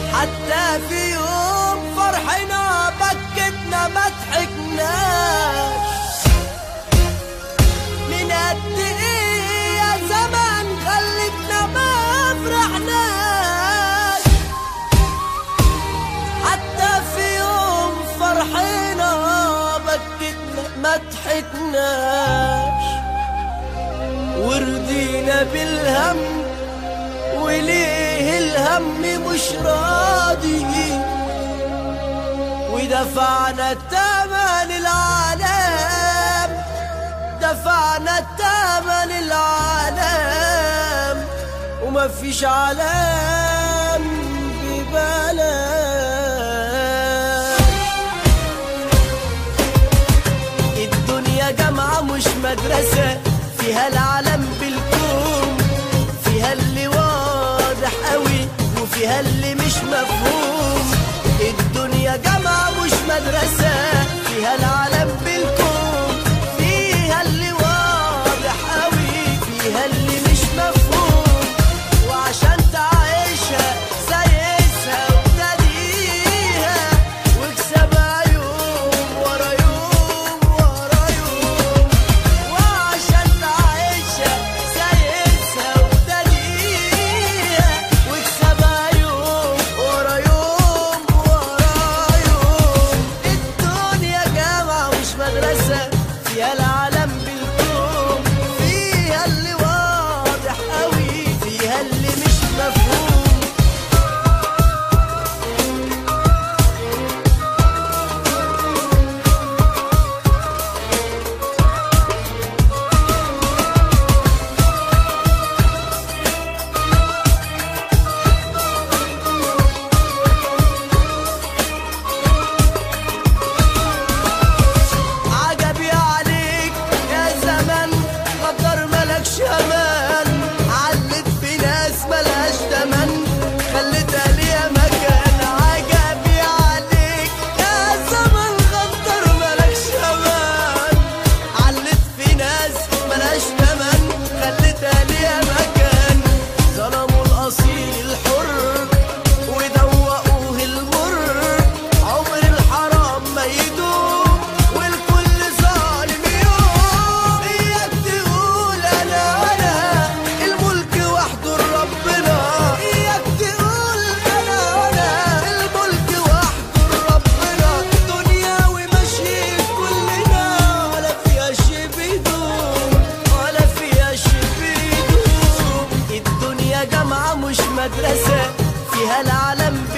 حتى في يوم فرحنا بكتنا ما ضحكناش من قد ايه يا زمان خلتنا ما فرحناش حتى في يوم فرحنا بكتنا ما ضحكناش ورضينا بالهم وليه الهم مش راضي ودفعنا الثمن العالم دفعنا الثمن العالم وما فيش علام ببلاش الدنيا جامعة مش مدرسة فيها العالم بالكون فيها اللي واضح قوي وفيها اللي مش مفهوم الدنيا جامعة مش مدرسة فيها العالم بالكون فيها اللي واضح قوي فيها اللي مش مفهوم وعشان تعيشها سايسها وابتديها واكسبها يوم ورا يوم ورا يوم وعشان تعيشها سايسها وابتديها واكسبها يوم ورا يوم ورا يوم الدنيا جامعة مش مدرسة فيها العالم بالكون فيها اللي واضح قوي فيها اللي مش مفهوم عجبي عليك يا زمن قدر ملكش امان علت في ناس ملهاش تمن خلتها ليا مكان عجبي عليك يا زمن قدر ملكش امان علت في ناس ملهاش تمن خلتها ليا مكان ظلموا الاصيل الحر ودوقوه المر عمر الحرام ما يدوم والكل ظالم يوم اياك تقول انا انا الملك وحده لربنا اياك تقول انا انا الملك وحده لربنا دنيا وماشيين كلنا ولا فيها شي بيدوم ولا فيها شي بيدوم الدنيا جامعة مش مدرسة فيها العالم